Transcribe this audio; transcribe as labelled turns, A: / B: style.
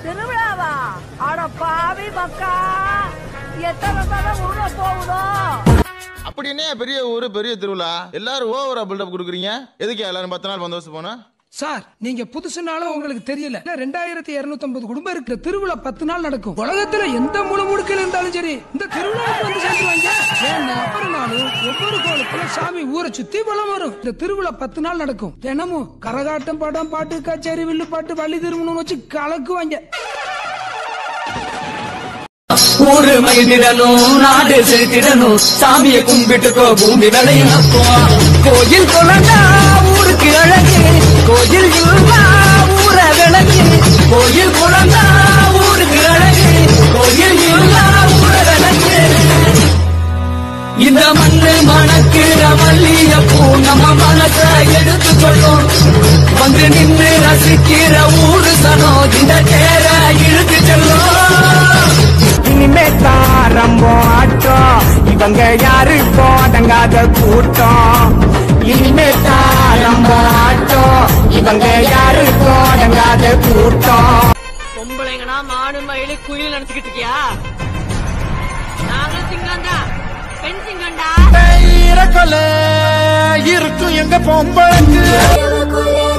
A: திருவிழாவா அட பாவி மக்கா எத்தனை தடவை உள்ள போகுதோ
B: அப்படின்னே பெரிய ஊரு பெரிய திருவிழா எல்லாரும் ஓவரா பில்டப் கொடுக்குறீங்க எதுக்கு எல்லாரும் பத்து நாள் பந்தோபஸ்து போனா
C: சார் நீங்க புதுசுனாலும் உங்களுக்கு தெரியல ரெண்டாயிரத்தி இருநூத்தி ஐம்பது குடும்பம் இருக்கிற திருவிழா பத்து நாள் நடக்கும் உலகத்துல எந்த மூல முடுக்கில் இருந்தாலும் சரி இந்த திருவிழாவுக்கு வந்து சேர்ந்துருவாங்க ஏன்னா ஒவ்வொரு நாளும் ஒவ்வொரு கோலத்துல சாமி ஊரை சுத்தி வலம் வரும் இந்த திருவிழா பத்து நாள் நடக்கும் தினமும் கரகாட்டம் படம் பாட்டு கச்சேரி வில்லு பாட்டு வள்ளி திருமணம் வச்சு கலக்குவாங்க
D: ஊரு மகிழ்ந்திடணும் நாடு செலுத்திடணும் சாமியை கும்பிட்டுக்கோ பூமி விளையாக்கும் கோயில் குழந்தா ஊருக்கு அழகு கோயில் இருந்தா ஊர விளக்கு கோயில் குழந்தா ஊருக்கு அழகு கோயில் இருந்தா ஊர விளக்கு இந்த மண்ணு மணக்கிற மல்லியப்பூ நம்ம மனச எடுத்து சொல்லும் வந்து நின்று ரசிக்கிற ஊரு சனம் இந்த தேர இழுத்து செல்லும்
E: இனிமே தாரம்போ ஆட்டம் இவங்க யாரு போதங்காத கூட்டம் இனிமே தாரம்போ ஆட்டம் இவங்க யாரு போதங்காத கூட்டம்
A: பொம்பளைங்கனா மாடு மயிலு குயில் நினைச்சுக்கிட்டு இருக்கியா நாங்களும் சிங்கம்டா பெண் சிங்கம்டா
E: இருக்கும் எங்க பொம்பளைக்கு
F: கொலை